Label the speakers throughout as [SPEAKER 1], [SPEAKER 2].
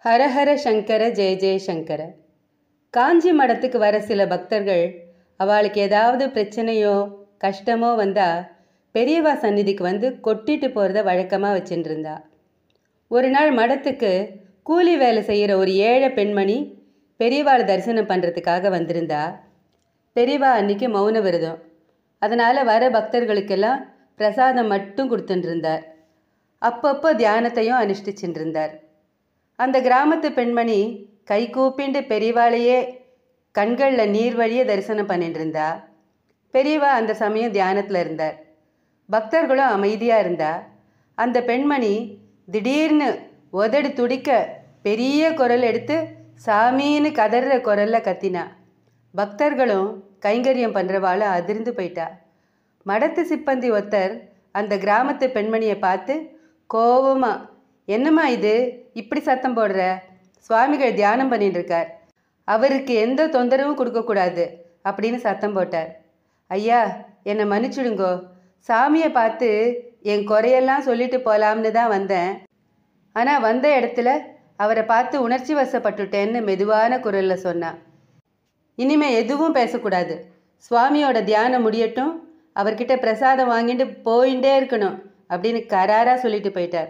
[SPEAKER 1] ஹரஹர சங்கர ஜெய ஜெய சங்கர காஞ்சி மடத்துக்கு வர சில பக்தர்கள் அவளுக்கு ஏதாவது பிரச்சனையோ கஷ்டமோ வந்தால் பெரியவா சந்நிதிக்கு வந்து கொட்டிட்டு போகிறத வழக்கமாக வச்சுட்டு இருந்தா ஒரு நாள் மடத்துக்கு கூலி வேலை செய்கிற ஒரு ஏழை பெண்மணி பெரியவாளை தரிசனம் பண்ணுறதுக்காக வந்திருந்தா பெரியவா அன்னைக்கு மௌன விரதம் அதனால் வர பக்தர்களுக்கெல்லாம் பிரசாதம் மட்டும் கொடுத்துட்டு இருந்தார் அப்பப்போ தியானத்தையும் அனுஷ்டிச்சுட்டு இருந்தார் அந்த கிராமத்து பெண்மணி கை கூப்பிண்டு பெரியவாளையே கண்களில் நீர் வழிய தரிசனம் பண்ணிட்டு இருந்தா பெரியவா அந்த சமயம் தியானத்தில் இருந்தார் பக்தர்களும் அமைதியாக இருந்தா அந்த பெண்மணி திடீர்னு உதடு துடிக்க பெரிய குரல் எடுத்து சாமின்னு கதற குரல்ல கத்தினா பக்தர்களும் கைங்கரியம் பண்ணுறவாள அதிர்ந்து போயிட்டா மடத்து சிப்பந்தி ஒருத்தர் அந்த கிராமத்து பெண்மணியை பார்த்து கோபமா என்னம்மா இது இப்படி சத்தம் போடுற சுவாமிகள் தியானம் பண்ணிட்டு இருக்கார் அவருக்கு எந்த தொந்தரவும் கொடுக்கக்கூடாது அப்படின்னு சத்தம் போட்டார் ஐயா என்னை மன்னிச்சுடுங்கோ சாமியை பார்த்து என் குறையெல்லாம் சொல்லிட்டு போலாம்னு தான் வந்தேன் ஆனால் வந்த இடத்துல அவரை பார்த்து உணர்ச்சி வசப்பட்டுட்டேன்னு மெதுவான குரலில் சொன்னான் இனிமே எதுவும் பேசக்கூடாது சுவாமியோட தியானம் முடியட்டும் அவர்கிட்ட பிரசாதம் வாங்கிட்டு போயிட்டே இருக்கணும் அப்படின்னு கராராக சொல்லிட்டு போயிட்டார்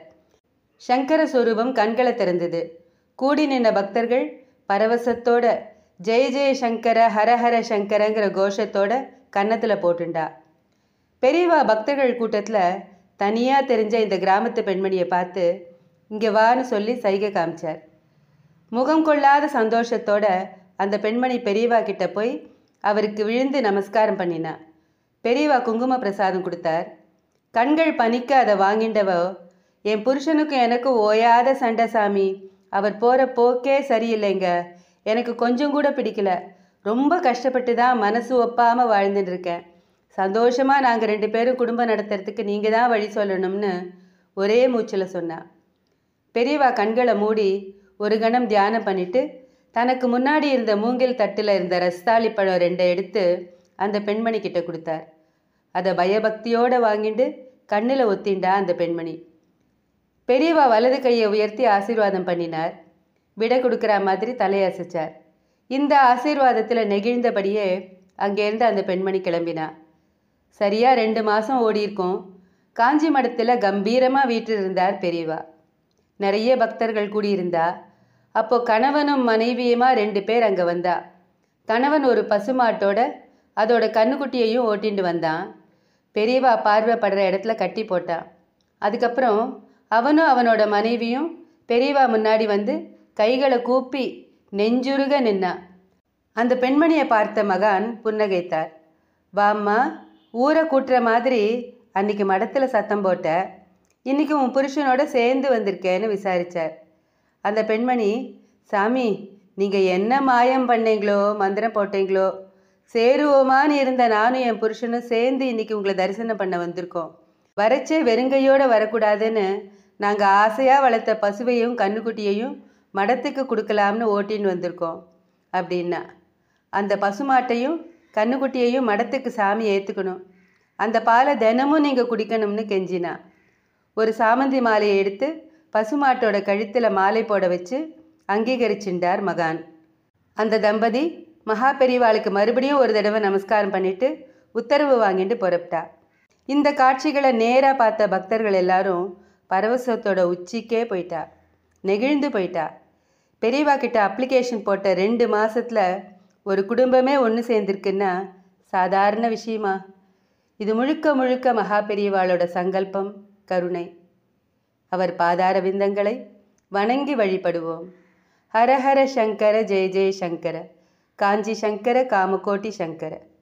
[SPEAKER 1] சங்கர ஸ்வரூபம் கண்களை திறந்தது கூடி நின்ற பக்தர்கள் பரவசத்தோட ஜெய ஜெய சங்கர ஹரஹர சங்கரங்கிற கோஷத்தோட கன்னத்தில் போட்டுண்டா பெரியவா பக்தர்கள் கூட்டத்தில் தனியாக தெரிஞ்ச இந்த கிராமத்து பெண்மணியை பார்த்து இங்கே வான்னு சொல்லி சைகை காமிச்சார் முகம் கொள்ளாத சந்தோஷத்தோட அந்த பெண்மணி பெரியவா கிட்ட போய் அவருக்கு விழுந்து நமஸ்காரம் பண்ணினா பெரியவா குங்கும பிரசாதம் கொடுத்தார் கண்கள் பனிக்க அதை வாங்கிண்டவோ என் புருஷனுக்கும் எனக்கும் ஓயாத சண்டை சாமி அவர் போகிற போக்கே சரியில்லைங்க எனக்கு கொஞ்சம் கூட பிடிக்கல ரொம்ப கஷ்டப்பட்டு தான் மனசு ஒப்பாமல் வாழ்ந்துட்டு இருக்கேன் சந்தோஷமாக நாங்கள் ரெண்டு பேரும் குடும்பம் நடத்துறதுக்கு நீங்கள் தான் வழி சொல்லணும்னு ஒரே மூச்சில் சொன்னா பெரியவா கண்களை மூடி ஒரு கணம் தியானம் பண்ணிட்டு தனக்கு முன்னாடி இருந்த மூங்கில் தட்டில் இருந்த ரஸ்தாளி பழம் ரெண்டை எடுத்து அந்த பெண்மணி கிட்ட கொடுத்தார் அதை பயபக்தியோடு வாங்கிட்டு கண்ணில் ஒத்திண்டா அந்த பெண்மணி பெரியவா வலது கையை உயர்த்தி ஆசீர்வாதம் பண்ணினார் விடை கொடுக்குற மாதிரி தலையசைச்சார் இந்த ஆசீர்வாதத்தில் நெகிழ்ந்தபடியே அங்கேருந்து அந்த பெண்மணி கிளம்பினா சரியாக ரெண்டு மாதம் ஓடியிருக்கோம் காஞ்சி மடத்தில் கம்பீரமாக வீட்டில் இருந்தார் பெரியவா நிறைய பக்தர்கள் கூடியிருந்தா அப்போ கணவனும் மனைவியுமா ரெண்டு பேர் அங்கே வந்தா கணவன் ஒரு பசுமாட்டோட அதோட கண்ணுக்குட்டியையும் ஓட்டிண்டு வந்தான் பெரியவா பார்வைப்படுற இடத்துல கட்டி போட்டான் அதுக்கப்புறம் அவனும் அவனோட மனைவியும் பெரியவா முன்னாடி வந்து கைகளை கூப்பி நெஞ்சுருக நின்னான் அந்த பெண்மணியை பார்த்த மகான் புன்னகைத்தார் வாம்மா ஊரை கூட்டுற மாதிரி அன்னைக்கு மடத்தில் சத்தம் போட்ட இன்னைக்கு உன் புருஷனோட சேர்ந்து வந்திருக்கேன்னு விசாரிச்சார் அந்த பெண்மணி சாமி நீங்கள் என்ன மாயம் பண்ணீங்களோ மந்திரம் போட்டீங்களோ சேருவோமான்னு இருந்த நானும் என் புருஷனும் சேர்ந்து இன்னைக்கு உங்களை தரிசனம் பண்ண வந்திருக்கோம் வரச்சே வெறுங்கையோடு வரக்கூடாதுன்னு நாங்கள் ஆசையாக வளர்த்த பசுவையும் கண்ணுக்குட்டியையும் மடத்துக்கு கொடுக்கலாம்னு ஓட்டின்னு வந்திருக்கோம் அப்படின்னா அந்த பசுமாட்டையும் கண்ணுக்குட்டியையும் மடத்துக்கு சாமி ஏற்றுக்கணும் அந்த பாலை தினமும் நீங்கள் குடிக்கணும்னு கெஞ்சினா ஒரு சாமந்தி மாலையை எடுத்து பசுமாட்டோட கழுத்தில் மாலை போட வச்சு அங்கீகரிச்சின்றார் மகான் அந்த தம்பதி மகா பெரியவாளுக்கு மறுபடியும் ஒரு தடவை நமஸ்காரம் பண்ணிட்டு உத்தரவு வாங்கிட்டு புறப்பட்டா இந்த காட்சிகளை நேராக பார்த்த பக்தர்கள் எல்லாரும் பரவசத்தோட உச்சிக்கே போயிட்டா நெகிழ்ந்து போயிட்டா பெரியவா கிட்ட அப்ளிகேஷன் போட்ட ரெண்டு மாசத்துல ஒரு குடும்பமே ஒன்று சேர்ந்திருக்குன்னா சாதாரண விஷயமா இது முழுக்க முழுக்க மகா பெரியவாளோட சங்கல்பம் கருணை அவர் பாதார விந்தங்களை வணங்கி வழிபடுவோம் ஹரஹர சங்கர ஜெய ஜெய சங்கர காஞ்சி சங்கர காமகோட்டி சங்கர